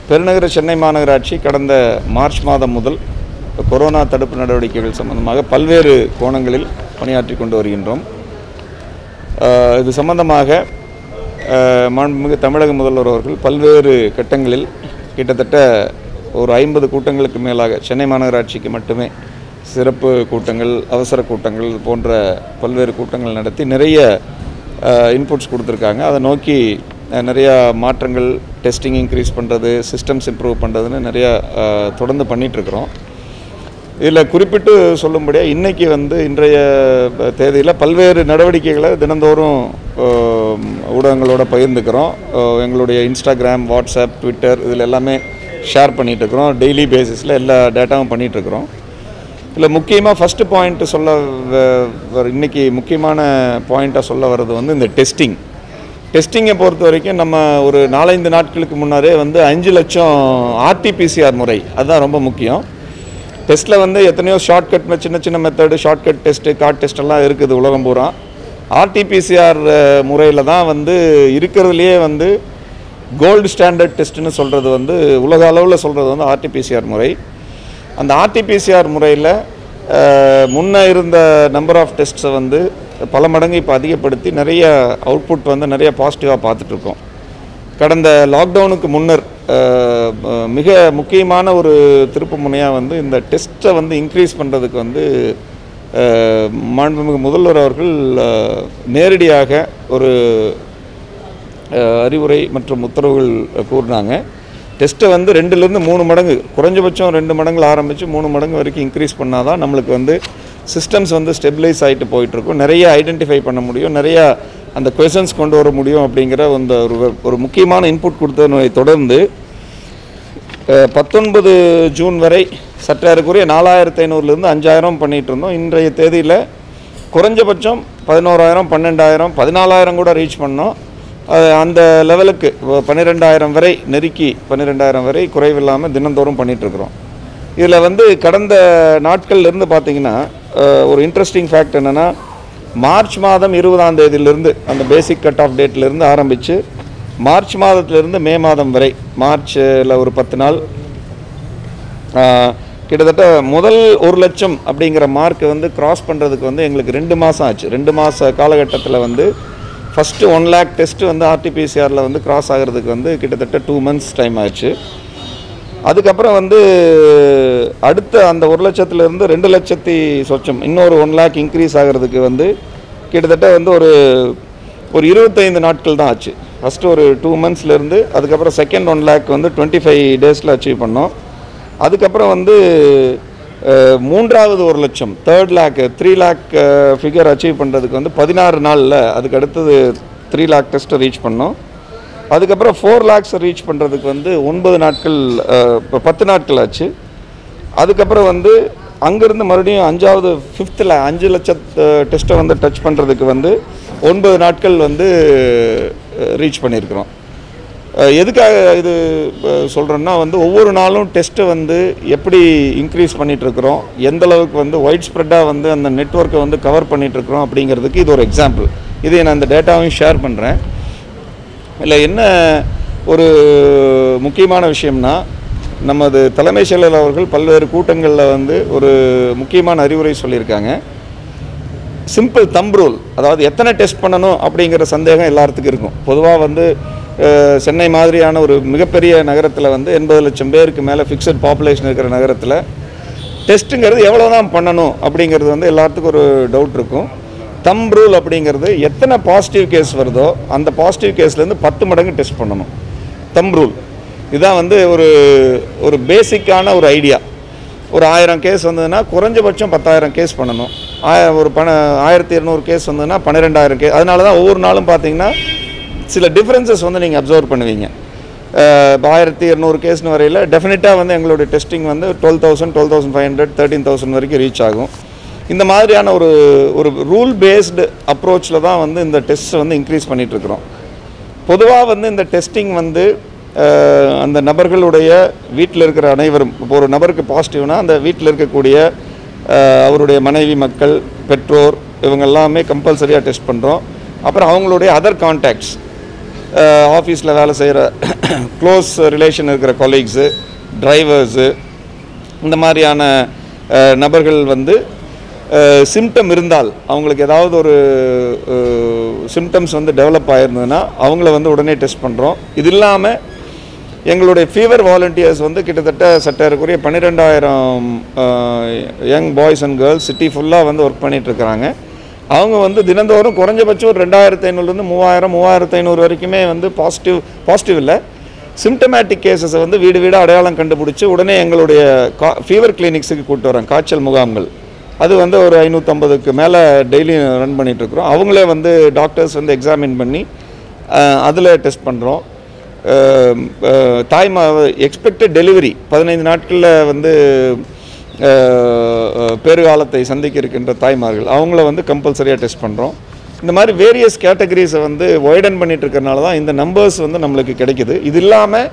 பெருநகர சென்னை மாநகராட்சி கடந்த மார்ச் மாதம் முதல் கொரோனா தடுப்பு நடவடிக்கைகள் சம்பந்தமாக பல்வேறு கோணங்களில் பணியாற்றி கொண்டு வருகின்றோம் அஹ், இது சம்பந்தமாக அஹ், மாண்புமிகு தமிழக முதல்வர் அவர்கள் பல்வேறு கட்டங்களில் கிட்டத்தட்ட ஒரு ஐம்பது கூட்டங்களுக்கு மேலாக சென்னை மாநகராட்சிக்கு மட்டுமே சிறப்பு கூட்டங்கள் அவசர கூட்டங்கள் போன்ற பல்வேறு கூட்டங்கள் நடத்தி நிறைய இன்புட்ஸ் கொடுத்துருக்காங்க அதை நோக்கி அஹ், நிறையா மாற்றங்கள் டெஸ்டிங் இன்க்ரீஸ் பண்ணுறது சிஸ்டம்ஸ் இம்ப்ரூவ் பண்ணுறதுன்னு நிறையா அஹ், தொடர்ந்து பண்ணிகிட்ருக்குறோம் இதில் குறிப்பிட்டு சொல்லும்படியாக இன்றைக்கி வந்து இன்றைய தேதியில் பல்வேறு நடவடிக்கைகளை தினந்தோறும் அஹ், ஊடகங்களோட பகிர்ந்துக்கிறோம் அஹ், எங்களுடைய இன்ஸ்டாகிராம் வாட்ஸ்அப் ட்விட்டர் இதில் எல்லாமே ஷேர் பண்ணிகிட்ருக்குறோம் டெய்லி பேசிஸில் எல்லா டேட்டாவும் பண்ணிகிட்ருக்குறோம் இதில் முக்கியமாக ஃபஸ்ட்டு பாயிண்ட் சொல்ல வ- வர- இன்னைக்கு முக்கியமான பாயிண்ட்டாக சொல்ல வர்றது வந்து இந்த டெஸ்டிங் டெஸ்டிங்கை பொறுத்த வரைக்கும் நம்ம ஒரு நாலஞ்சு நாட்களுக்கு முன்னாரே வந்து அஞ்சு லட்சம் ஆர்டிபிசிஆர் முறை அதுதான் ரொம்ப முக்கியம் டெஸ்ட்டில் வந்து எத்தனையோ ஷார்ட்கட் சின்ன சின்ன method shortcut test card test எல்லாம் இருக்குது உலகம் பூரா ஆர்டிபிசிஆர் முறையில் தான் வந்து இருக்கிறதுலையே வந்து கோல்டு ஸ்டாண்டர்ட் டெஸ்ட்டுன்னு சொல்கிறது வந்து உலக அளவில் சொல்கிறது வந்து ஆர்டிபிசிஆர் முறை அந்த ஆர்டிபிசிஆர் முறையில் முன்ன இருந்த நம்பர் ஆஃப் டெஸ்ட்ஸை வந்து பல மடங்கு இப்போ அதிகப்படுத்தி நிறைய அவுட்புட் வந்து நிறைய பாசிட்டிவாக பார்த்துட்ருக்கோம் கடந்த லாக்டவுனுக்கு முன்னர் அஹ், அஹ், மிக முக்கியமான ஒரு திருப்பு முனையாக வந்து இந்த டெஸ்ட்டை வந்து இன்க்ரீஸ் பண்ணுறதுக்கு வந்து அஹ், மாண்புமிகு முதல்வர் அவர்கள் அஹ், நேரடியாக ஒரு அஹ், அறிவுரை மற்றும் உத்தரவுகள் கூறினாங்க டெஸ்ட்டை வந்து ரெண்டுலேருந்து மூணு மடங்கு குறைஞ்சபட்சம் ரெண்டு மடங்குல ஆரம்பித்து மூணு மடங்கு வரைக்கும் இன்க்ரீஸ் பண்ணால் தான் நம்மளுக்கு வந்து சிஸ்டம்ஸ் வந்து ஸ்டெபிலைஸ் ஆகிட்டு போயிட்டுருக்கும் நிறைய ஐடென்டிஃபை பண்ண முடியும் நிறையா அந்த கொஷன்ஸ் கொண்டு வர முடியும் அப்படிங்கிற அந்த ஒரு ஒரு முக்கியமான இன்புட் கொடுத்ததை தொடர்ந்து அஹ், பத்தொன்பது ஜூன் வரை சற்றேறக்குறைய நாலாயிரத்து ஐநூறுலேருந்து அஞ்சாயிரம் பண்ணிகிட்டு இருந்தோம் இன்றைய தேதியில் குறைஞ்சபட்சம் பதினோராயிரம் பன்னெண்டாயிரம் பதினாலாயிரம் கூட ரீச் பண்ணோம் அது அந்த லெவலுக்கு பன்னிரெண்டாயிரம் வரை நெருக்கி பன்னிரெண்டாயிரம் வரை குறைவில்லாமல் தினந்தோறும் பண்ணிகிட்ருக்குறோம் இதில் வந்து கடந்த நாட்கள்ல இருந்து பார்த்தீங்கன்னா அஹ், ஒரு இன்ட்ரெஸ்டிங் ஃபேக்ட் என்னென்னா மார்ச் மாதம் இருபதாம் தேதியிலிருந்து அந்த பேசிக் கட் ஆஃப் டேட்லேருந்து ஆரம்பித்து மார்ச் மாதத்திலிருந்து மே மாதம் வரை மார்ச்சில் ஒரு பத்து நாள் ஆஹ், கிட்டத்தட்ட முதல் ஒரு லட்சம் அப்படிங்கிற மார்க்கை வந்து கிராஸ் பண்ணுறதுக்கு வந்து எங்களுக்கு ரெண்டு மாதம் ஆச்சு ரெண்டு மாத காலகட்டத்தில் வந்து ஃபஸ்ட்டு ஒன் லேக் டெஸ்ட்டு வந்து ஆர்டிபிசிஆரில் வந்து கிராஸ் ஆகிறதுக்கு வந்து கிட்டத்தட்ட டூ மந்த்ஸ் டைம் ஆச்சு அதுக்கப்புறம் வந்து அடுத்த அந்த ஒரு லட்சத்துலேருந்து ரெண்டு லட்சத்தி சொச்சம் இன்னொரு ஒன் லேக் இன்க்ரீஸ் ஆகிறதுக்கு வந்து கிட்டத்தட்ட வந்து ஒரு ஒரு இருபத்தைந்து நாட்கள் தான் ஆச்சு ஃபஸ்ட்டு ஒரு டூ மந்த்ஸ்லேருந்து அதுக்கப்புறம் செகண்ட் ஒன் லேக் வந்து டுவெண்ட்டி ஃபைவ் டேஸில் அச்சீவ் பண்ணோம் அதுக்கப்புறம் வந்து அஹ், மூன்றாவது ஒரு லட்சம் third lakh three lakh figure achieve பண்ணுறதுக்கு வந்து பதினாறு நாளில் அதுக்கு அடுத்தது த்ரீ லேக் டெஸ்ட்டை ரீச் பண்ணோம் அதுக்கப்புறம் ஃபோர் லேக்ஸை ரீச் பண்ணுறதுக்கு வந்து ஒன்பது நாட்கள் அஹ், இப்போ பத்து நாட்கள் ஆச்சு அதுக்கப்புறம் வந்து அங்கேருந்து மறுபடியும் அஞ்சாவது ஃபிஃப்த்தில் அஞ்சு லட்ச டெஸ்ட்டை வந்து டச் பண்ணுறதுக்கு வந்து ஒன்பது நாட்கள் வந்து ரீச் பண்ணியிருக்கிறோம் அஹ், எதுக்காக இது சொல்கிறேன்னா வந்து ஒவ்வொரு நாளும் டெஸ்ட்டை வந்து எப்படி இன்க்ரீஸ் பண்ணிகிட்ருக்குறோம் எந்த அளவுக்கு வந்து ஒயிட் ஸ்ப்ரெட்டாக வந்து அந்த நெட்ஒர்க்கை வந்து கவர் பண்ணிகிட்ருக்குறோம் அப்படிங்கிறதுக்கு இது ஒரு எக்ஸாம்பிள் இதை நான் இந்த டேட்டாவையும் ஷேர் பண்ணுறேன் இல்லை என்ன ஒரு முக்கியமான விஷயம்னா நமது தலைமைச் செயலர் அவர்கள் பல்வேறு கூட்டங்களில் வந்து ஒரு முக்கியமான அறிவுரை சொல்லியிருக்காங்க சிம்பிள் தம் ரூல் அதாவது எத்தனை டெஸ்ட் பண்ணணும் அப்படிங்கிற சந்தேகம் எல்லாத்துக்கும் இருக்கும் பொதுவாக வந்து அஹ், சென்னை மாதிரியான ஒரு மிகப்பெரிய நகரத்தில் வந்து எண்பது லட்சம் பேருக்கு மேலே ஃபிக்ஸட் பாப்புலேஷன் இருக்கிற நகரத்தில் டெஸ்ட்டுங்கிறது எவ்வளோ தான் பண்ணணும் அப்படிங்கிறது வந்து எல்லாத்துக்கும் ஒரு டவுட் இருக்கும் தம் ரூல் அப்படிங்கிறது எத்தனை பாசிட்டிவ் கேஸ் வருதோ அந்த பாசிட்டிவ் கேஸ்லேருந்து பத்து மடங்கு டெஸ்ட் பண்ணணும் தம் ரூல் இதுதான் வந்து ஒரு ஒரு பேசிக்கான ஒரு ஐடியா ஒரு ஆயிரம் கேஸ் வந்ததுன்னா குறைஞ்சபட்சம் பத்தாயிரம் கேஸ் பண்ணணும் ஆய ஒரு பண ஆயிரத்தி இரநூறு கேஸ் வந்ததுன்னா பன்னிரெண்டாயிரம் கேஸ் அதனால தான் ஒவ்வொரு நாளும் பார்த்தீங்கன்னா சில டிஃப்ரென்சஸ் வந்து நீங்கள் அப்சர்வ் பண்ணுவீங்க இப்போ ஆயிரத்தி இரநூறு கேஸ்னு வரையில் டெஃபினட்டாக வந்து எங்களுடைய டெஸ்டிங் வந்து twelve thousand twelve thousand five hundred thirteen thousand வரைக்கும் ரீச் ஆகும் இந்த மாதிரியான ஒரு ஒரு ரூல் பேஸ்டு அப்ரோச்சில் தான் வந்து இந்த டெஸ்ட்டை வந்து இன்க்ரீஸ் பண்ணிகிட்ருக்குறோம் பொதுவாக வந்து இந்த டெஸ்டிங் வந்து அஹ், அந்த நபர்களுடைய வீட்டில் இருக்கிற அனைவரும் இப்போ ஒரு நபருக்கு பாசிட்டிவ்னா அந்த வீட்டில் இருக்கக்கூடிய அஹ், அவருடைய மனைவி மக்கள் பெற்றோர் இவங்க எல்லாமே கம்பல்சரியாக டெஸ்ட் பண்ணுறோம் அப்புறம் அவங்களுடைய அதர் கான்டாக்ட்ஸ் ஆஃபீஸில் வேலை செய்கிற க்ளோஸ் ரிலேஷன் இருக்கிற கொலீக்ஸு டிரைவர்ஸு இந்த மாதிரியான அஹ், நபர்கள் வந்து சிம்டம் இருந்தால் அவங்களுக்கு ஏதாவது ஒரு சிம்டம்ஸ் வந்து டெவலப் ஆயிருந்ததுன்னா அவங்கள வந்து உடனே டெஸ்ட் பண்ணுறோம் இது இல்லாமல் எங்களுடைய ஃபீவர் வாலண்டியர்ஸ் வந்து கிட்டத்தட்ட சட்டேறக்குரிய பன்னிரெண்டாயிரம் young boys and girls city ஃபுல்லாக வந்து ஒர்க் பண்ணிட்டு இருக்கிறாங்க அவங்க வந்து தினந்தோறும் குறைஞ்சபட்சம் ஒரு ரெண்டாயிரத்து ஐநூறுலேருந்து மூவாயிரம் மூவாயிரத்து ஐநூறு வரைக்குமே வந்து பாசிட்டிவ் பாசிட்டிவ் இல்லை சிம்டமேட்டிக் கேசஸை வந்து வீடு வீடாக அடையாளம் கண்டுபிடிச்சி உடனே எங்களுடைய கா ஃபீவர் கிளினிக்ஸுக்கு கூப்பிட்டு வரோம் காய்ச்சல் முகாம்கள் அது வந்து ஒரு ஐநூற்றம்பதுக்கு மேலே டெய்லி ரன் பண்ணிகிட்ருக்குறோம் அவங்களே வந்து டாக்டர்ஸ் வந்து எக்ஸாமின் பண்ணி அதில் டெஸ்ட் பண்ணுறோம் தாய்மா எக்ஸ்பெக்டட் டெலிவரி பதினைந்து நாட்களில் வந்து அஹ், அஹ், பேறுகாலத்தை சந்திக்க இருக்கின்ற தாய்மார்கள் அவங்கள வந்து கம்பல்சரியாக டெஸ்ட் பண்ணுறோம் இந்த மாதிரி வேரியஸ் கேட்டகரிஸை வந்து ஒய்டன் பண்ணிட்டு இருக்கறனால தான் இந்த நம்பர்ஸ் வந்து நம்மளுக்கு கிடைக்குது இது இல்லாமல்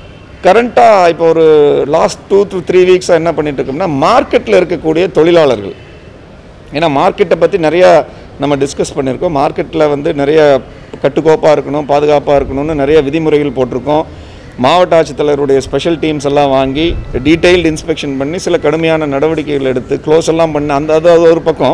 கரண்ட்டாக இப்போ ஒரு லாஸ்ட் டூ டு த்ரீ வீக்ஸாக என்ன பண்ணிட்டு இருக்கோம்னா மார்க்கெட்டில் இருக்கக்கூடிய தொழிலாளர்கள் ஏன்னா மார்க்கெட்டை பற்றி நிறையா நம்ம டிஸ்கஸ் பண்ணியிருக்கோம் மார்க்கெட்டில் வந்து நிறைய கட்டுக்கோப்பாக இருக்கணும் பாதுகாப்பாக இருக்கணும்னு நிறைய விதிமுறைகள் போட்டிருக்கோம் மாவட்ட ஆட்சித்தலைவருடைய ஸ்பெஷல் டீம்ஸ் எல்லாம் வாங்கி டீட்டெயில்டு இன்ஸ்பெக்ஷன் பண்ணி சில கடுமையான நடவடிக்கைகள் எடுத்து க்ளோஸ் எல்லாம் பண்ணி அந்த அது அது ஒரு பக்கம்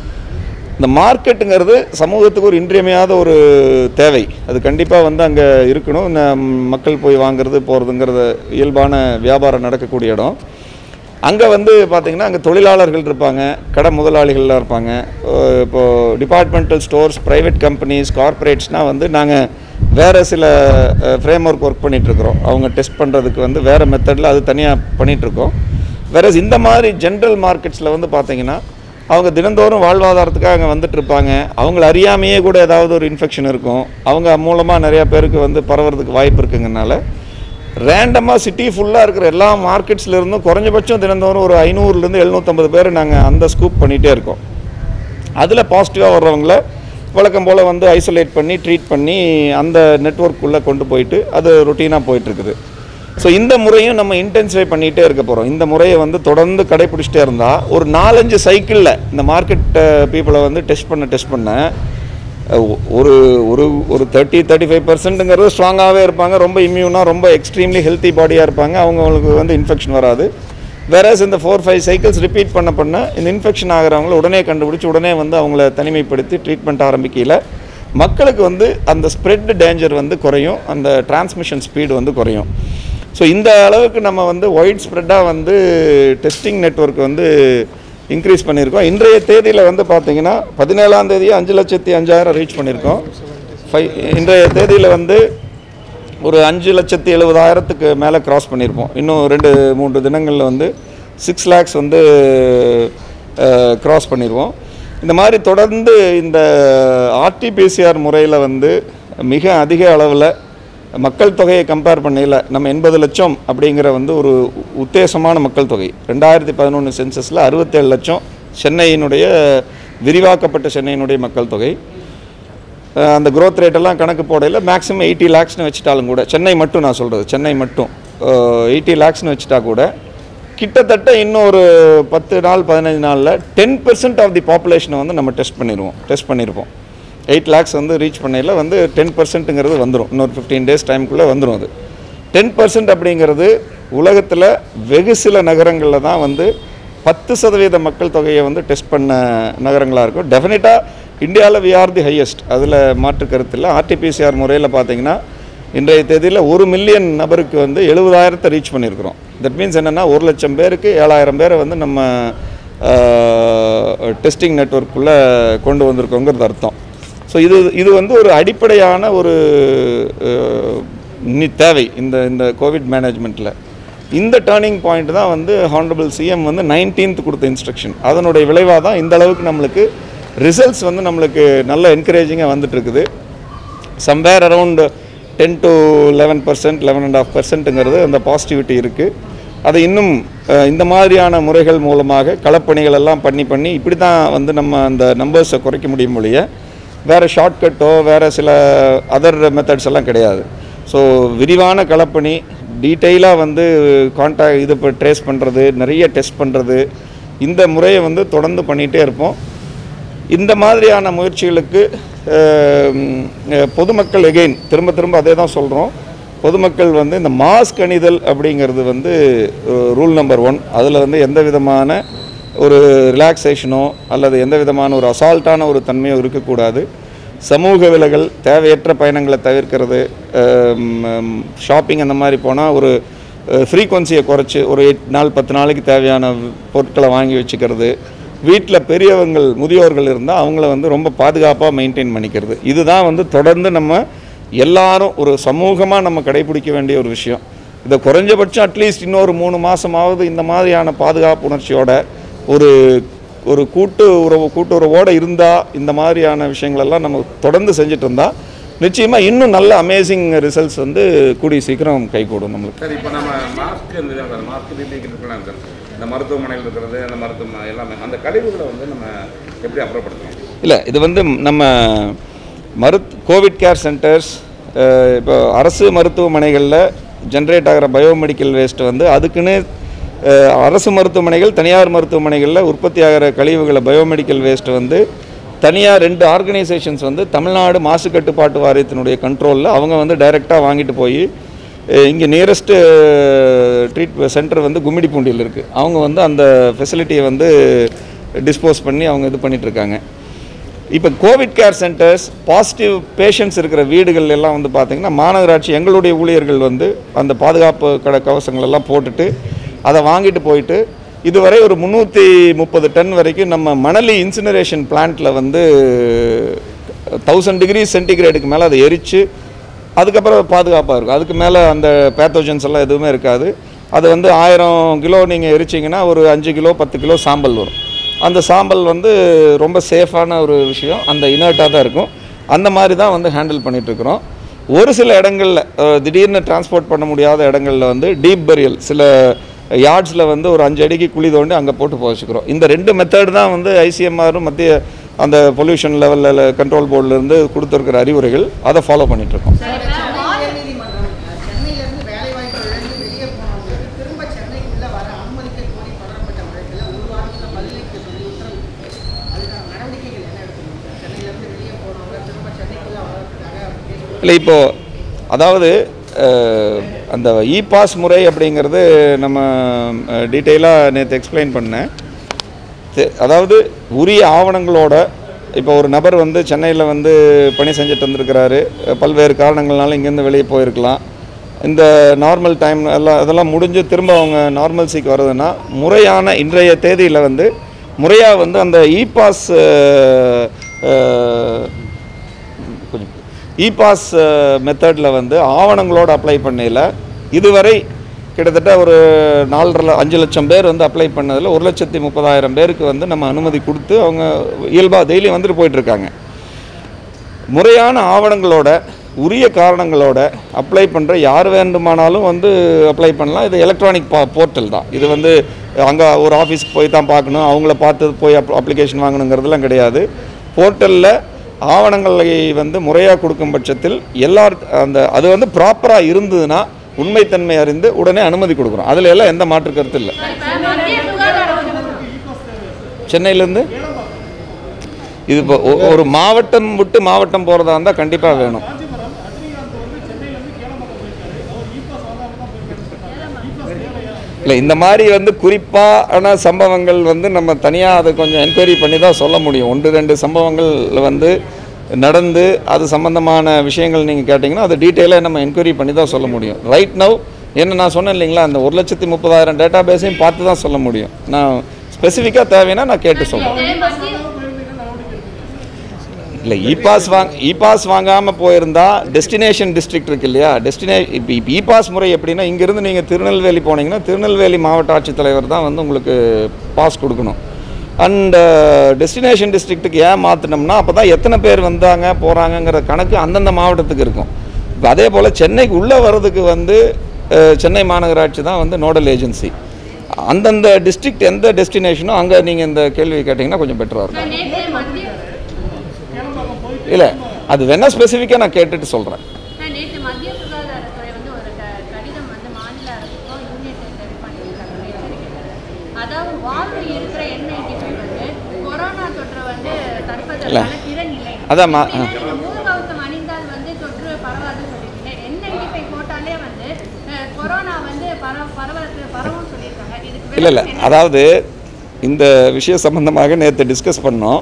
இந்த மார்க்கெட்டுங்கிறது சமூகத்துக்கு ஒரு இன்றியமையாத ஒரு தேவை அது கண்டிப்பாக வந்து அங்கே இருக்கணும் இந்த மக்கள் போய் வாங்குறது போகிறதுங்கிறது இயல்பான வியாபாரம் நடக்கக்கூடிய இடம் அங்கே வந்து பார்த்திங்கன்னா அங்கே தொழிலாளர்கள் இருப்பாங்க கடை முதலாளிகள்லாம் இருப்பாங்க அஹ் இப்போ டிபார்ட்மெண்டல் ஸ்டோர்ஸ் ப்ரைவேட் கம்பெனிஸ் கார்ப்பரேட்ஸ்னால் வந்து நாங்கள் வேறு சில ஃப்ரேம் ஒர்க் ஒர்க் பண்ணிகிட்ருக்குறோம் அவங்க டெஸ்ட் பண்ணுறதுக்கு வந்து வேறு மெத்தடில் அது தனியாக பண்ணிகிட்ருக்கோம் வேற இந்த மாதிரி ஜென்ரல் மார்க்கெட்ஸில் வந்து பார்த்தீங்கன்னா அவங்க தினந்தோறும் வாழ்வாதாரத்துக்காக அங்கே வந்துட்டு இருப்பாங்க அவங்கள அறியாமையே கூட ஏதாவது ஒரு இன்ஃபெக்ஷன் இருக்கும் அவங்க மூலமாக நிறையா பேருக்கு வந்து பரவுறதுக்கு வாய்ப்பு இருக்குங்கனால ரேண்டமாக சிட்டி ஃபுல்லாக இருக்கிற எல்லா மார்க்கெட்ஸ்ல இருந்தும் குறைஞ்சபட்சம் தினந்தோறும் ஒரு ஐநூறுலேருந்து எழுநூற்றம்பது பேர் நாங்கள் அந்த ஸ்கூப் பண்ணிகிட்டே இருக்கோம் அதில் பாசிட்டிவாக வர்றவங்கள வழக்கம் போல் வந்து ஐசோலேட் பண்ணி ட்ரீட் பண்ணி அந்த நெட்ஒர்க்குள்ளே கொண்டு போயிட்டு அது ரொட்டீனாக போயிட்டுருக்குது ஸோ இந்த முறையும் நம்ம இன்டென்சிஃபை பண்ணிகிட்டே இருக்க போகிறோம் இந்த முறையை வந்து தொடர்ந்து கடைப்பிடிச்சிட்டே இருந்தால் ஒரு நாலஞ்சு சைக்கிளில் இந்த மார்க்கெட் பீப்புளை வந்து டெஸ்ட் பண்ண டெஸ்ட் பண்ண அஹ், ஒரு ஒரு ஒரு தேர்ட்டி தேர்ட்டி ஃபைவ் பர்சன்ட்டுங்கிறது ஸ்ட்ராங்காகவே இருப்பாங்க ரொம்ப இம்யூனாக ரொம்ப எக்ஸ்ட்ரீம்லி ஹெல்த்தி பாடியாக இருப்பாங்க அவங்களுக்கு வந்து இன்ஃபெக்ஷன் வராது வேறஸ் இந்த ஃபோர் ஃபைவ் சைக்கிள்ஸ் ரிப்பீட் பண்ண பண்ண இந்த இன்ஃபெக்ஷன் ஆகிறவங்கள உடனே கண்டுபிடிச்சி உடனே வந்து அவங்கள தனிமைப்படுத்தி ட்ரீட்மெண்ட் ஆரம்பிக்கையில் மக்களுக்கு வந்து அந்த ஸ்ப்ரெட் டேஞ்சர் வந்து குறையும் அந்த டிரான்ஸ்மிஷன் ஸ்பீடு வந்து குறையும் ஸோ இந்த அளவுக்கு நம்ம வந்து ஒயிட் ஸ்ப்ரெட்டாக வந்து டெஸ்டிங் நெட்வொர்க் வந்து இன்க்ரீஸ் பண்ணியிருக்கோம் இன்றைய தேதியில் வந்து பார்த்தீங்கன்னா பதினேழாம் தேதி அஞ்சு லட்சத்தி அஞ்சாயிரம் ரீச் பண்ணியிருக்கோம் ஃபைவ் இன்றைய தேதியில் வந்து ஒரு அஞ்சு லட்சத்தி எழுபதாயிரத்துக்கு மேலே கிராஸ் பண்ணியிருப்போம் இன்னும் ரெண்டு மூன்று தினங்களில் வந்து சிக்ஸ் லேக்ஸ் வந்து கிராஸ் பண்ணிடுவோம் இந்த மாதிரி தொடர்ந்து இந்த ஆர்டிபிசிஆர் முறையில் வந்து மிக அதிக அளவில் மக்கள் தொகையை கம்பேர் பண்ணையில் நம்ம எண்பது லட்சம் அப்படிங்கிற வந்து ஒரு உத்தேசமான மக்கள் தொகை ரெண்டாயிரத்தி பதினொன்று சென்சஸில் அறுபத்தேழு லட்சம் சென்னையினுடைய விரிவாக்கப்பட்ட சென்னையினுடைய மக்கள் தொகை அஹ் அந்த growth rate எல்லாம் கணக்கு போடையில் மேக்ஸிமம் எயிட்டி லேக்ஸ்னு வச்சுட்டாலும் கூட சென்னை மட்டும் நான் சொல்கிறது சென்னை மட்டும் எயிட்டி லேக்ஸ்னு வச்சுட்டா கூட கிட்டத்தட்ட இன்னும் ஒரு பத்து நாள் பதினஞ்சு நாளில் டென் பெர்சன்ட் ஆஃப் தி பாப்புலேஷனை வந்து நம்ம டெஸ்ட் பண்ணிடுவோம் டெஸ்ட் பண்ணியிருப்போம் எயிட் லேக்ஸ் வந்து ரீச் பண்ணையில் வந்து டென் பர்சன்ட்டுங்கிறது வந்துடும் இன்னொரு ஃபிஃப்டீன் டேஸ் டைமுக்குள்ளே வந்துடும் அது டென் பர்சன்ட் அப்படிங்கிறது உலகத்தில் வெகு சில நகரங்களில் தான் வந்து பத்து சதவீத மக்கள் தொகையை வந்து டெஸ்ட் பண்ண நகரங்களாக இருக்கும் டெஃபினட்டாக இந்தியாவில் வி ஆர் தி ஹையஸ்ட் அதில் மாற்று கருத்து இல்லை ஆர்டிபிசிஆர் முறையில் பார்த்தீங்கன்னா இன்றைய தேதியில் ஒரு மில்லியன் நபருக்கு வந்து எழுபதாயிரத்தை ரீச் பண்ணியிருக்கிறோம் தட் மீன்ஸ் என்னென்னா ஒரு லட்சம் பேருக்கு ஏழாயிரம் பேரை வந்து நம்ம டெஸ்டிங் நெட்வொர்க்குள்ளே கொண்டு வந்திருக்கோங்கிறது அர்த்தம் ஸோ இது இது வந்து ஒரு அடிப்படையான ஒரு அஹ், நி தேவை இந்த இந்த கோவிட் மேனேஜ்மெண்ட்டில் இந்த டேர்னிங் பாயிண்ட் தான் வந்து ஹானரபிள் சிஎம் வந்து நைன்டீன்த் கொடுத்த இன்ஸ்ட்ரக்ஷன் அதனுடைய விளைவாக தான் இந்த அளவுக்கு நம்மளுக்கு ரிசல்ட்ஸ் வந்து நம்மளுக்கு நல்ல என்கரேஜிங்காக வந்துட்டு இருக்குது somewhere around ten to eleven percent eleven and half பர்சன்ட்டுங்கிறது அந்த பாசிட்டிவிட்டி இருக்குது அதை இன்னும் அஹ், இந்த மாதிரியான முறைகள் மூலமாக களப்பணிகள் எல்லாம் பண்ணி பண்ணி இப்படி தான் வந்து நம்ம அந்த நம்பர்ஸை குறைக்க முடியும் ஒழிய வேறு ஷார்ட்கட்டோ வேறு சில அதர் மெத்தட்ஸ் எல்லாம் கிடையாது ஸோ விரிவான களப்பணி டீட்டெயிலாக வந்து கான்டாக்ட் இது இப்போ ட்ரேஸ் பண்ணுறது நிறைய டெஸ்ட் பண்ணுறது இந்த முறையை வந்து தொடர்ந்து பண்ணிகிட்டே இருப்போம் இந்த மாதிரியான முயற்சிகளுக்கு அஹ், ம், அஹ், பொதுமக்கள் எகெயின் திரும்ப திரும்ப அதே தான் சொல்கிறோம் பொதுமக்கள் வந்து இந்த மாஸ்க் அணிதல் அப்படிங்கிறது வந்து ரூல் நம்பர் ஒன் அதில் வந்து எந்த விதமான ஒரு ரிலாக்ஸேஷனோ அல்லது எந்த விதமான ஒரு அசால்ட்டான ஒரு தன்மையோ இருக்கக்கூடாது சமூக விலகல் தேவையற்ற பயணங்களை தவிர்க்கிறது ஷாப்பிங் அந்த மாதிரி போனால் ஒரு ஃப்ரீக்வன்சியை குறைச்சி ஒரு எட்டு நாள் பத்து நாளைக்கு தேவையான பொருட்களை வாங்கி வச்சுக்கிறது வீட்டில் பெரியவங்கள் முதியோர்கள் இருந்தால் அவங்கள வந்து ரொம்ப பாதுகாப்பாக மெயின்டைன் பண்ணிக்கிறது இதுதான் வந்து தொடர்ந்து நம்ம எல்லாரும் ஒரு சமூகமாக நம்ம கடைபிடிக்க வேண்டிய ஒரு விஷயம் இதை குறைஞ்சபட்சம் அட்லீஸ்ட் இன்னொரு மூணு மாதமாவது இந்த மாதிரியான பாதுகாப்பு உணர்ச்சியோட ஒரு ஒரு கூட்டு உறவு கூட்டுறவோடு இருந்தால் இந்த மாதிரியான விஷயங்களெல்லாம் நம்ம தொடர்ந்து செஞ்சுட்டு இருந்தால் நிச்சயமாக இன்னும் நல்ல அமேசிங் ரிசல்ட்ஸ் வந்து கூடிய சீக்கிரம் கைகூடும் நம்மளுக்கு சார் இப்போ நம்ம மாஸ்க் இருந்தது சார் மாஸ்க் பிபிக்கலாம் சார் இந்த மருத்துவமனையில் இருக்கிறது அந்த மருத்துவ எல்லாமே அந்த கழிவுகளை வந்து நம்ம எப்படி அப்புறப்படுத்தணும் இல்லை இது வந்து நம்ம மருத் கோவிட் கேர் சென்டர்ஸ் இப்போ அரசு மருத்துவமனைகளில் ஜென்ரேட் ஆகிற பயோமெடிக்கல் வேஸ்ட் வந்து அதுக்குன்னு அஹ், அரசு மருத்துவமனைகள் தனியார் மருத்துவமனைகளில் உற்பத்தி ஆகிற கழிவுகளை பயோமெடிக்கல் வேஸ்ட் வந்து தனியார் ரெண்டு ஆர்கனைசேஷன்ஸ் வந்து தமிழ்நாடு மாசு கட்டுப்பாட்டு வாரியத்தினுடைய கண்ட்ரோலில் அவங்க வந்து டைரெக்டாக வாங்கிட்டு போய் இங்கே நியரஸ்ட்டு ட்ரீட் சென்டர் வந்து கும்மிடிப்பூண்டியில் இருக்குது அவங்க வந்து அந்த ஃபெசிலிட்டியை வந்து டிஸ்போஸ் பண்ணி அவங்க இது பண்ணிட்டு இருக்காங்க இப்போ COVID care centres positive patients இருக்கிற வீடுகள் எல்லாம் வந்து பார்த்திங்கன்னா மாநகராட்சி எங்களுடைய ஊழியர்கள் வந்து அந்த பாதுகாப்பு கட கவசங்கள் எல்லாம் போட்டுட்டு அதை வாங்கிட்டு போயிட்டு இதுவரை ஒரு முந்நூற்றி முப்பது டன் வரைக்கும் நம்ம மணலி இன்சினரேஷன் பிளான்ட்டில் வந்து தௌசண்ட் டிகிரி சென்டிகிரேடுக்கு மேலே அதை எரித்து அதுக்கப்புறம் பாதுகாப்பாக இருக்கும் அதுக்கு மேலே அந்த பேத்தோஜன்ஸ் எல்லாம் எதுவுமே இருக்காது அது வந்து ஆயிரம் கிலோ நீங்கள் எரிச்சிங்கன்னா ஒரு அஞ்சு கிலோ பத்து கிலோ சாம்பல் வரும் அந்த சாம்பல் வந்து ரொம்ப சேஃபான ஒரு விஷயம் அந்த இனர்ட்டாக தான் இருக்கும் அந்த மாதிரி தான் வந்து ஹேண்டில் பண்ணிகிட்ருக்குறோம் ஒரு சில இடங்களில் அஹ், திடீர்னு டிரான்ஸ்போர்ட் பண்ண முடியாத இடங்களில் வந்து டீப் பரியல் சில யார்ட்ஸில் வந்து ஒரு அஞ்சு அடிக்கு குழி தோண்டி அங்கே போட்டு புதைச்சிக்கிறோம் இந்த ரெண்டு மெத்தட் தான் வந்து ஐசிஎம்ஆரும் மத்திய அந்த பொல்யூஷன் லெவலில் கண்ட்ரோல் போர்டிலேருந்து கொடுத்துருக்கிற அறிவுரைகள் அதை ஃபாலோ பண்ணிகிட்ருக்கோம் உயர்நீதிமன்றம் சென்னையிலிருந்து வேலைவாய்ப்பு இழந்து வெளியே போனவங்களுக்கு திரும்ப சென்னைக்குள்ள வர அனுமதிக்க கோரி தொடரப்பட்ட வழக்கில் ஒரு வாரத்தில் பதிலளிக்க சொல்லி உத்தரவு அதுக்கான நடவடிக்கைகள் என்ன எடுக்கணும் சார் சென்னையிலிருந்து வெளியே போனவங்க திரும்ப சென்னைக்குள்ள வர்றதுக்காக கேஸ் இல்லை இப்போது அதாவது அஹ், அந்த இ பாஸ் முறை அப்படிங்கிறது நம்ம டீட்டெயிலாக நேற்று எக்ஸ்பிளைன் பண்ணேன் தெ- அதாவது உரிய ஆவணங்களோட இப்போ ஒரு நபர் வந்து சென்னையில் வந்து பணி செஞ்சுட்டு வந்திருக்கிறாரு அஹ், பல்வேறு காரணங்கள்னால இங்கேருந்து வெளியே போயிருக்கலாம் இந்த நார்மல் டைம் எல்லாம் அதெல்லாம் முடிஞ்சு திரும்ப அவங்க நார்மல்சிக்கு வருதுன்னா முறையான இன்றைய தேதியில் வந்து முறையாக வந்து அந்த இ பாஸ் கொஞ்சம் இ பாஸ் மெத்தடில் வந்து ஆவணங்களோடு அப்ளை பண்ணையில் இதுவரை கிட்டத்தட்ட ஒரு நாலரை அஞ்சு லட்சம் பேர் வந்து அப்ளை பண்ணதில் ஒரு லட்சத்தி முப்பதாயிரம் பேருக்கு வந்து நம்ம அனுமதி கொடுத்து அவங்க இயல்பாக டெய்லி வந்துட்டு போயிட்டுருக்காங்க முறையான ஆவணங்களோட உரிய காரணங்களோட அப்ளை பண்ணுற யார் வேண்டுமானாலும் வந்து அப்ளை பண்ணலாம் இது எலக்ட்ரானிக் பா போர்ட்டல் தான் இது வந்து அங்கே ஒரு ஆஃபீஸ்க்கு போய் தான் பார்க்கணும் அவங்கள பார்த்து போய் அப் அப்ளிகேஷன் வாங்கணுங்கிறதுலாம் கிடையாது போர்ட்டலில் ஆவணங்களை வந்து முறையாக கொடுக்கும் பட்சத்தில் எல்லார் அந்த அது வந்து ப்ராப்பராக இருந்ததுன்னா உண்மைத்தன்மை அறிந்து உடனே அனுமதி கொடுக்குறோம் அதில் எல்லாம் எந்த மாற்று கருத்து இல்லை மத்திய சுகாதார சென்னையிலேருந்து இது இப்போ ஒ- ஒரு மாவட்டம் விட்டு மாவட்டம் போகிறதா இருந்தால் கண்டிப்பாக வேணும் இல்லை இந்த மாதிரி வந்து குறிப்பான சம்பவங்கள் வந்து நம்ம தனியாக அதை கொஞ்சம் என்கொயரி பண்ணி தான் சொல்ல முடியும் ஒன்று ரெண்டு சம்பவங்கள் வந்து நடந்து அது சம்பந்தமான விஷயங்கள் நீங்கள் கேட்டிங்கன்னா அதை டீட்டெயிலாக நம்ம என்கொயரி பண்ணி தான் சொல்ல முடியும் ரைட் நவ் என்ன நான் சொன்னேன் இல்லைங்களா அந்த ஒரு லட்சத்தி முப்பதாயிரம் டேட்டா பேஸையும் பார்த்து தான் சொல்ல முடியும் நான் ஸ்பெசிஃபிக்காக தேவைன்னா நான் கேட்டு சொல்கிறேன் இல்லை இ பாஸ் வாங் இ பாஸ் வாங்காமல் போயிருந்தா டெஸ்டினேஷன் டிஸ்ட்ரிக்ட் இருக்கு இல்லையா டெஸ்டினே இப்போ இப்போ இ பாஸ் முறை எப்படின்னா இங்கேருந்து நீங்கள் திருநெல்வேலி போனீங்கன்னா திருநெல்வேலி மாவட்ட ஆட்சித்தலைவர் தான் வந்து உங்களுக்கு பாஸ் கொடுக்கணும் அண்ட் டெஸ்டினேஷன் டிஸ்ட்ரிக்ட்டுக்கு ஏன் மாற்றினோம்னா அப்போ தான் எத்தனை பேர் வந்தாங்க போகிறாங்கங்கிற கணக்கு அந்தந்த மாவட்டத்துக்கு இருக்கும் இப்போ அதே போல் சென்னைக்கு உள்ளே வர்றதுக்கு வந்து அஹ், சென்னை மாநகராட்சி தான் வந்து நோடல் ஏஜென்சி அந்தந்த டிஸ்ட்ரிக்ட் எந்த டெஸ்டினேஷனோ அங்கே நீங்கள் இந்த கேள்வி கேட்டிங்கன்னா கொஞ்சம் பெட்டராக இருக்கும் நேற்று மத்திய இல்லை அது வேணா ஸ்பெசிஃபிக்காக நான் கேட்டுட்டு சொல்கிறேன் நான் நேற்று மத்திய சுகாதாரத்துறை வந்து ஒரு க- கடிதம் வந்து மாநில அரசுக்கும் யூனியன் டெரிட்டரி பண்ணியிருக்காங்க ஒரு எச்சரிக்கை அதாவது வால்வு இருக்கிற என் நைன்டி ஃபைவ் வந்து கொரோனா தொற்றை வந்து தடுப்பதற்கான திறன் இல்லை அதான் மா- எப்படின்னா, நீங்க முகக்கவசம் அணிந்தால் வந்து தொற்று பரவாதுன்னு சொல்லியிருக்கீங்க N95 போட்டாலே வந்து அஹ், கொரோனா வந்து பரவ பரவ பரவும் சொல்லியிருக்காங்க இதுக்கு இல்லை இல்லை விளக்கம் என்ன? அதாவது இந்த விஷயம் சம்பந்தமாக நேற்று டிஸ்கஸ் பண்ணோம்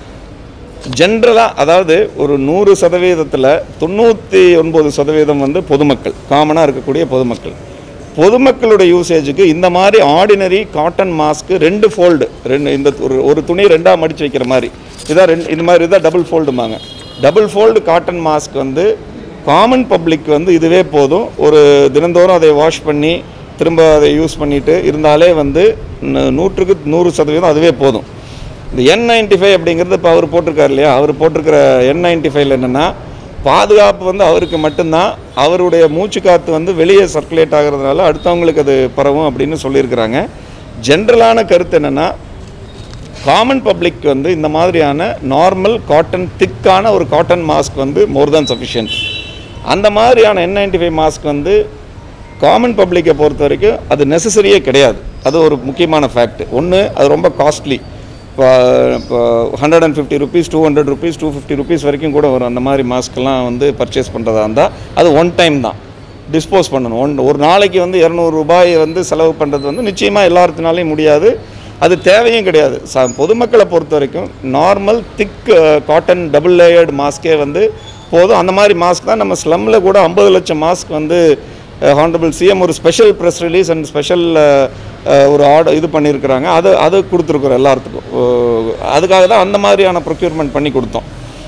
ஜென்ரலாக அதாவது ஒரு நூறு சதவீதத்தில் தொண்ணூற்றி ஒன்பது சதவீதம் வந்து பொதுமக்கள் காமனாக இருக்கக்கூடிய பொதுமக்கள் பொதுமக்களுடைய யூசேஜுக்கு இந்த மாதிரி ஆர்டினரி காட்டன் மாஸ்க்கு ரெண்டு ஃபோல்டு ரெண்டு இந்த ஒரு ஒரு துணி ரெண்டாக மடித்து வைக்கிற மாதிரி இதான் ரெண்டு இந்த மாதிரி இதான் டபுள் ஃபோல்டுமாங்க டபுள் ஃபோல்டு காட்டன் மாஸ்க் வந்து காமன் பப்ளிக் வந்து இதுவே போதும் ஒரு தினந்தோறும் அதை வாஷ் பண்ணி திரும்ப அதை யூஸ் பண்ணிட்டு இருந்தாலே வந்து நூ- நூற்றுக்கு நூறு சதவீதம் அதுவே போதும் இந்த என் நைன்டி ஃபைவ் அப்படிங்கிறது இப்போ அவர் போட்டிருக்காரு இல்லையா அவர் போட்டிருக்கிற என் நைன்டி ஃபைவ்ல என்னென்னா பாதுகாப்பு வந்து அவருக்கு மட்டும்தான் அவருடைய மூச்சு காற்று வந்து வெளியே சர்க்குலேட் ஆகிறதுனால அடுத்தவங்களுக்கு அது பரவும் அப்படின்னு சொல்லியிருக்கிறாங்க ஜென்ரலான கருத்து என்னென்னா காமன் பப்ளிக் வந்து இந்த மாதிரியான நார்மல் காட்டன் திக்கான ஒரு காட்டன் மாஸ்க் வந்து மோர் than sufficient அந்த மாதிரியான என் நைன்டி ஃபைவ் மாஸ்க் வந்து காமன் பப்ளிக்கை பொறுத்த வரைக்கும் அது நெசசரியே கிடையாது அது ஒரு முக்கியமான ஃபேக்ட் ஒன்று அது ரொம்ப காஸ்ட்லி இப்போ இப்போ hundred and fifty rupees two hundred rupees two fifty rupees வரைக்கும் கூட வரும் அந்த மாதிரி மாஸ்க்கெல்லாம் வந்து பர்ச்சேஸ் பண்ணுறதா இருந்தால் அது ஒன் டைம் தான் டிஸ்போஸ் பண்ணணும் ஒன் ஒரு நாளைக்கு வந்து இரநூறு ரூபாய் வந்து செலவு பண்ணுறது வந்து நிச்சயமாக எல்லாத்தினாலையும் முடியாது அது தேவையும் கிடையாது ச பொதுமக்களை பொறுத்த வரைக்கும் normal thick cotton double layered மாஸ்க்கே வந்து போதும் அந்த மாதிரி மாஸ்க் தான் நம்ம ஸ்லம்மில் கூட ஐம்பது லட்சம் மாஸ்க் வந்து ஹானரபிள் சிஎம் ஒரு special press release and special ஒரு ஆர்டர் இது பண்ணியிருக்கிறாங்க அது அது கொடுத்துருக்குறோம் எல்லாத்துக்கும் அஹ், அதுக்காக தான் அந்த மாதிரியான ப்ரொக்யூர்மெண்ட் பண்ணி கொடுத்தோம்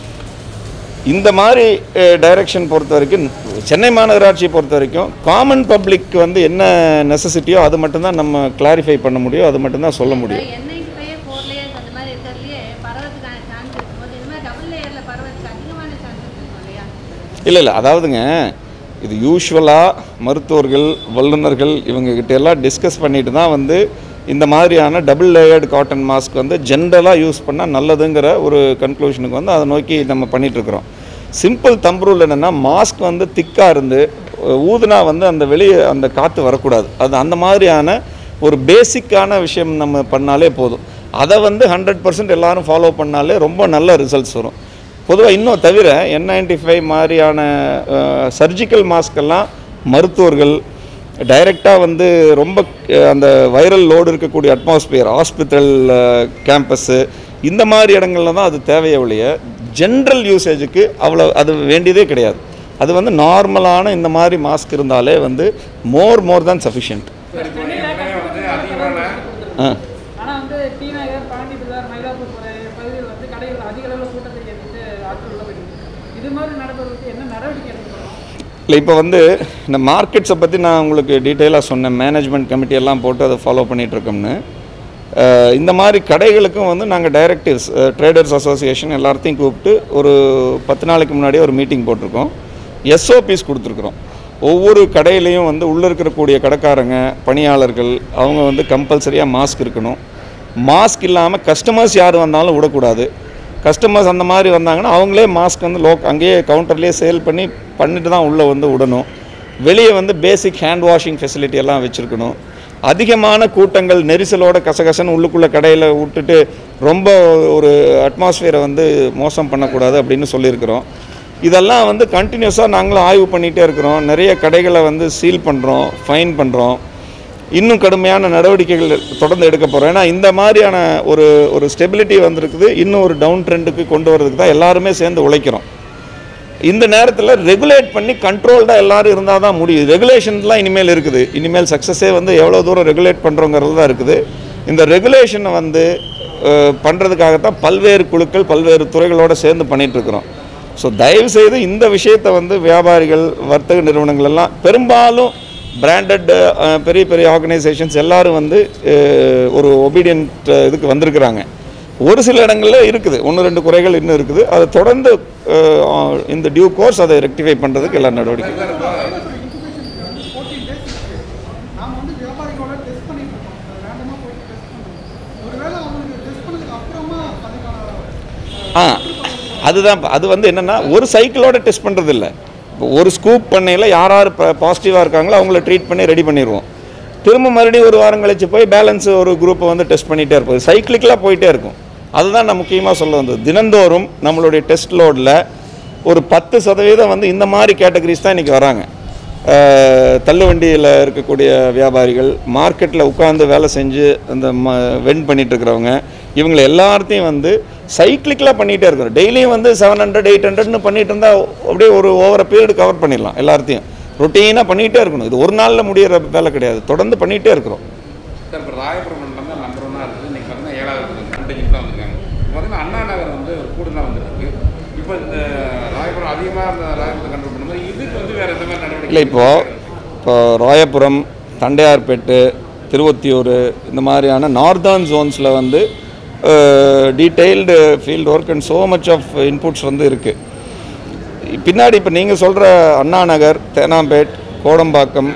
இந்த மாதிரி டைரக்ஷன் பொறுத்த வரைக்கும் சென்னை மாநகராட்சியை பொறுத்த வரைக்கும் காமன் பப்ளிக் வந்து என்ன நெசசிட்டியோ அது மட்டும்தான் நம்ம கிளாரிஃபை பண்ண முடியும் அது மட்டும்தான் சொல்ல முடியும் N95 four layers அந்த மாதிரி இருக்கிறதுலயே பரவறதுக்கான chance இருக்கும்போது இந்த மாதிரி double layerல பரவறதுக்கு அதிகமான chances இருக்கும் இல்லையா? இல்லை இல்லை அதாவதுங்க இது யூஸ்வலாக மருத்துவர்கள் வல்லுநர்கள் இவங்க கிட்ட எல்லாம் டிஸ்கஸ் பண்ணிட்டு தான் வந்து இந்த மாதிரியான டபுள் லேயர்டு காட்டன் மாஸ்க் வந்து ஜென்ரலாக யூஸ் பண்ணால் நல்லதுங்கிற ஒரு கன்க்ளூஷனுக்கு வந்து அதை நோக்கி நம்ம பண்ணிகிட்ருக்குறோம் சிம்பிள் தம் ரூல் என்னென்னா மாஸ்க் வந்து திக்காக இருந்து அஹ், ஊதுனா வந்து அந்த வெளியே அந்த காற்று வரக்கூடாது அது அந்த மாதிரியான ஒரு பேசிக்கான விஷயம் நம்ம பண்ணாலே போதும் அதை வந்து ஹண்ட்ரட் பர்சன்ட் எல்லாரும் ஃபாலோ பண்ணாலே ரொம்ப நல்ல ரிசல்ட்ஸ் வரும் பொதுவாக இன்னும் தவிர என் நைன்டி ஃபைவ் மாதிரியான சர்ஜிக்கல் மாஸ்கெல்லாம் மருத்துவர்கள் டைரெக்டாக வந்து ரொம்ப அஹ், அந்த வைரல் லோடு இருக்கக்கூடிய அட்மாஸ்பியர் ஹாஸ்பிட்டல் கேம்பஸ்ஸு இந்த மாதிரி இடங்கள்ல தான் அது தேவையே ஒழிய ஜென்ரல் யூசேஜுக்கு அவ்வளோ அது வேண்டியதே கிடையாது அது வந்து நார்மலான இந்த மாதிரி மாஸ்க் இருந்தாலே வந்து மோர் மோர் தான் சஃபிஷியன்ட் வந்து அதிகமான ஆ ஆனால் வந்து டி நகர் பாண்டி பஜார் மயிலாப்பூர் போகிற பகுதியில் வந்து கடைகள் அதிக அளவில் கூட்டத்தை ஏற்றிட்டு ஆட்கள் உள்ள போயிட்டு இது மாதிரி நடப்பதற்கு என்ன நடவடிக்கை எடுக்கணும் இல்லை இப்போ வந்து இந்த மார்க்கெட்ஸை பற்றி நான் உங்களுக்கு டீட்டெயிலாக சொன்னேன் மேனேஜ்மெண்ட் கமிட்டி எல்லாம் போட்டு அதை ஃபாலோ பண்ணிகிட்ருக்கோம்னு இந்த மாதிரி கடைகளுக்கும் வந்து நாங்கள் டைரக்டிவ்ஸ் ட்ரேடர்ஸ் அசோசியேஷன் எல்லாத்தையும் கூப்பிட்டு ஒரு பத்து நாளைக்கு முன்னாடியே ஒரு மீட்டிங் போட்டிருக்கோம் எஸ்ஓபிஸ் கொடுத்துருக்குறோம் ஒவ்வொரு கடையிலையும் வந்து உள்ளே இருக்கக்கூடிய கடைக்காரங்க பணியாளர்கள் அவங்க வந்து கம்பல்சரியாக மாஸ்க் இருக்கணும் மாஸ்க் இல்லாமல் கஸ்டமர்ஸ் யார் வந்தாலும் விடக்கூடாது கஸ்டமர்ஸ் அந்த மாதிரி வந்தாங்கன்னா அவங்களே மாஸ்க் வந்து லோக் அங்கேயே கவுண்டர்லேயே சேல் பண்ணி பண்ணிட்டு தான் உள்ளே வந்து விடணும் வெளியே வந்து பேசிக் ஹேண்ட் வாஷிங் ஃபெசிலிட்டி எல்லாம் வச்சுருக்கணும் அதிகமான கூட்டங்கள் நெரிசலோட கசகசன்னு உள்ளுக்குள்ளே கடையில் விட்டுட்டு ரொம்ப ஒரு அட்மாஸ்பியரை வந்து மோசம் பண்ணக்கூடாது அப்படின்னு சொல்லியிருக்கிறோம் இதெல்லாம் வந்து கண்டினியூஸாக நாங்களும் ஆய்வு பண்ணிகிட்டே இருக்கிறோம் நிறைய கடைகளை வந்து சீல் பண்ணுறோம் ஃபைன் பண்ணுறோம் இன்னும் கடுமையான நடவடிக்கைகள் தொடர்ந்து எடுக்க போகிறோம் ஏன்னா இந்த மாதிரியான ஒரு ஒரு ஸ்டெபிலிட்டி வந்திருக்குது இன்னும் ஒரு டவுன் ட்ரெண்டுக்கு கொண்டு வரதுக்கு தான் எல்லாருமே சேர்ந்து உழைக்கிறோம் இந்த நேரத்தில் ரெகுலேட் பண்ணி கண்ட்ரோல்டாக எல்லாரும் இருந்தால் தான் முடியும் ரெகுலேஷன்லாம் இனிமேல் இருக்குது இனிமேல் சக்ஸஸே வந்து எவ்வளோ தூரம் ரெகுலேட் பண்ணுறோங்கிறது தான் இருக்குது இந்த ரெகுலேஷனை வந்து பண்ணுறதுக்காகத்தான் பல்வேறு குழுக்கள் பல்வேறு துறைகளோடு சேர்ந்து பண்ணிகிட்ருக்குறோம் ஸோ தயவுசெய்து இந்த விஷயத்தை வந்து வியாபாரிகள் வர்த்தக நிறுவனங்கள் எல்லாம் பெரும்பாலும் பிராண்டட் பெரிய பெரிய ஆர்கனைசேஷன்ஸ் எல்லாரும் வந்து அஹ், ஒரு ஒபீடியன்ட் இதுக்கு வந்திருக்கிறாங்க ஒரு சில இடங்களில் இருக்குது ஒன்று ரெண்டு குறைகள் இன்னும் இருக்குது அதை தொடர்ந்து அஹ், இந்த டியூ கோர்ஸ் அதை ரெக்டிஃபை பண்ணுறதுக்கு எல்லா நடவடிக்கை ஃபோர்டீன் டேஸ் நாம் வந்து வியாபாரிகளோட டெஸ்ட் பண்ணிட்டு இருக்கோம் ரேண்டமாக போயிட்டு டெஸ்ட் பண்ணுறோம் ஒருவேளை அவங்களுக்கு டெஸ்ட் பண்ணதுக்கு அப்புறமா அதுக்கான ஆ அதுதான் அது வந்து என்னென்னா ஒரு சைக்கிளோட டெஸ்ட் பண்ணுறது இல்லை இப்போ ஒரு ஸ்கூப் பண்ணையில் யார் யார் பாசிட்டிவாக இருக்காங்களோ அவங்கள ட்ரீட் பண்ணி ரெடி பண்ணிடுவோம் திரும்ப மறுபடியும் ஒரு வாரம் கழிச்சு போய் பேலன்ஸ் ஒரு குரூப்பை வந்து டெஸ்ட் பண்ணிகிட்டே இருப்போம் சைக்கிளிக்கலாக போயிட்டே இருக்கும் அதுதான் நான் முக்கியமாக சொல்ல வந்தது தினந்தோறும் நம்மளுடைய டெஸ்ட் லோடில் ஒரு பத்து சதவீதம் வந்து இந்த மாதிரி கேட்டகரிஸ் தான் இன்றைக்கி வராங்க அஹ், தள்ளுவண்டியில் இருக்கக்கூடிய வியாபாரிகள் மார்க்கெட்டில் உட்காந்து வேலை செஞ்சு அந்த ம வென் பண்ணிட்டு இருக்கிறவங்க இவங்களை எல்லாத்தையும் வந்து சைக்கிளிக்கலாக பண்ணிகிட்டே இருக்கிறோம் டெய்லியும் வந்து செவன் ஹண்ட்ரட் எயிட் ஹண்ட்ரட்னு பண்ணிட்டு இருந்தால் அப்படியே ஒரு ஓவர பீரியட் கவர் பண்ணிடலாம் எல்லாத்தையும் ரொட்டீனாக பண்ணிகிட்டே இருக்கணும் இது ஒரு நாளில் முடியிற வேலை கிடையாது தொடர்ந்து பண்ணிகிட்டே இருக்கிறோம் சார் இப்போ ராயபுரம் மண்டலம் தான் நம்பர் ஒன்னாக இருக்குது இன்றைக்கி பார்த்தீங்கன்னா ஏழாவது கண்டினியூ தான் வந்திருக்காங்க இப்போ பார்த்தீங்கன்னா அண்ணா நகர் வந்து ஒரு கூடுதலாக வந்துருக்கு இப்போ இந்த ராயபுரம் அதிகமாக இந்த ராயபுரத்தை கண்ட்ரோல் பண்ணும்போது இதுக்கு வந்து வேறு எந்த மாதிரி நடவடிக்கை இல்லை இப்போது இப்போ ராயபுரம் தண்டையார்பேட்டு திருவொத்தியூர் இந்த மாதிரியான நார்தர்ன் ஜோன்ஸில் வந்து detailed field work and so much of inputs வந்து இருக்குது பின்னாடி இப்போ நீங்கள் சொல்கிற அண்ணா நகர் தேனாம்பேட் கோடம்பாக்கம்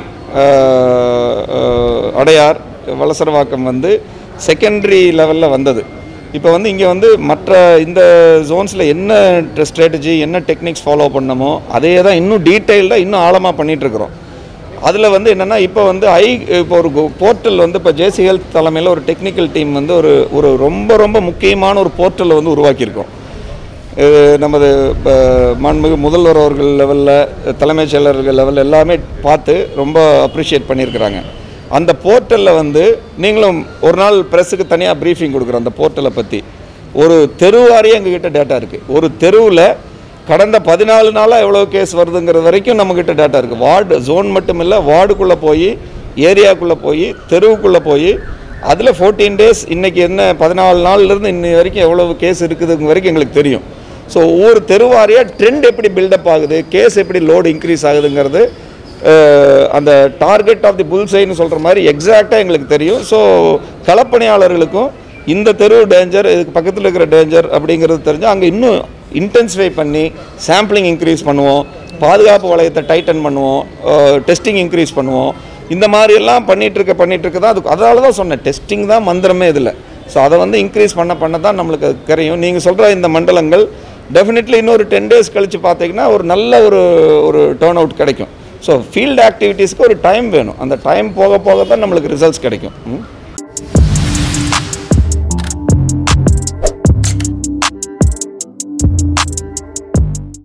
அஹ், அஹ், அடையார் வலசரவாக்கம் வந்து செகண்டரி லெவலில் வந்தது இப்போ வந்து இங்கே வந்து மற்ற இந்த ஜோன்ஸில் என்ன ஸ்ட்ராட்டஜி என்ன டெக்னிக்ஸ் ஃபாலோ பண்ணமோ அதே தான் இன்னும் டீட்டெயில்டாக இன்னும் ஆழமாக பண்ணிகிட்ருக்குறோம் அதில் வந்து என்னென்னா இப்போ வந்து ஐ இப்போ ஒரு போர்ட்டல் வந்து இப்போ ஜேசி ஹெல்த் தலைமையில் ஒரு டெக்னிக்கல் டீம் வந்து ஒரு ஒரு ரொம்ப ரொம்ப முக்கியமான ஒரு போர்ட்டலை வந்து உருவாக்கியிருக்கோம் இது நமது ப- மாண்புமிகு முதல்வர் அவர்கள் லெவலில் தலைமைச் செயலர்கள் லெவலில் எல்லாமே பார்த்து ரொம்ப அப்ரிஷியேட் பண்ணியிருக்கிறாங்க அந்த போர்ட்டலில் வந்து நீங்களும் ஒரு நாள் ப்ரெஸ்ஸுக்கு தனியாக ப்ரீஃபிங் கொடுக்குறோம் அந்த போர்ட்டலை பற்றி ஒரு தெருவாரியே எங்ககிட்ட டேட்டா இருக்குது ஒரு தெருவில் கடந்த பதினாலு நாளாக எவ்வளோ கேஸ் வருதுங்கிறது வரைக்கும் நம்மக்கிட்ட டேட்டா இருக்குது வார்டு ஜோன் மட்டும் இல்லை வார்டுக்குள்ளே போய் ஏரியாக்குள்ளே போய் தெருவுக்குள்ளே போய் அதில் ஃபோர்டீன் டேஸ் இன்றைக்கி என்ன பதினாலு நாள்லேருந்து இன்னி வரைக்கும் எவ்வளவு கேஸ் இருக்குதுங்க வரைக்கும் எங்களுக்கு தெரியும் ஸோ ஒவ்வொரு தெருவாரியாக ட்ரெண்ட் எப்படி பில்டப் ஆகுது கேஸ் எப்படி லோடு இன்க்ரீஸ் ஆகுதுங்கிறது அஹ், அந்த டார்கெட் ஆஃப் தி புல்சைன்னு சொல்கிற மாதிரி எக்ஸாக்டாக எங்களுக்கு தெரியும் ஸோ களப்பணியாளர்களுக்கும் இந்த தெரு டேஞ்சர் இதுக்கு பக்கத்தில் இருக்கிற டேஞ்சர் அப்படிங்கிறது தெரிஞ்சு அங்கே இன்னும் இன்டென்சிஃபை பண்ணி சாம்பிளிங் இன்க்ரீஸ் பண்ணுவோம் பாதுகாப்பு வளையத்தை டைட்டன் பண்ணுவோம் டெஸ்டிங் இன்க்ரீஸ் பண்ணுவோம் இந்த மாதிரி எல்லாம் பண்ணிட்டு இருக்க பண்ணிட்டு இருக்க தான் அதுக்கு அதனால தான் சொன்னேன் டெஸ்டிங் தான் மந்திரமே இதில் ஸோ அதை வந்து இன்க்ரீஸ் பண்ண பண்ண தான் நம்மளுக்கு அது தெரியும் நீங்கள் சொல்கிற இந்த மண்டலங்கள் டெஃபினெட்லி இன்னொரு டென் டேஸ் கழித்து பார்த்தீங்கன்னா ஒரு நல்ல ஒரு ஒரு டேர்ன் அவுட் கிடைக்கும் ஸோ ஃபீல்டு ஆக்டிவிட்டீஸ்க்கு ஒரு டைம் வேணும் அந்த டைம் போக போக தான் நம்மளுக்கு ரிசல்ட்ஸ் கிடைக்கும் ம்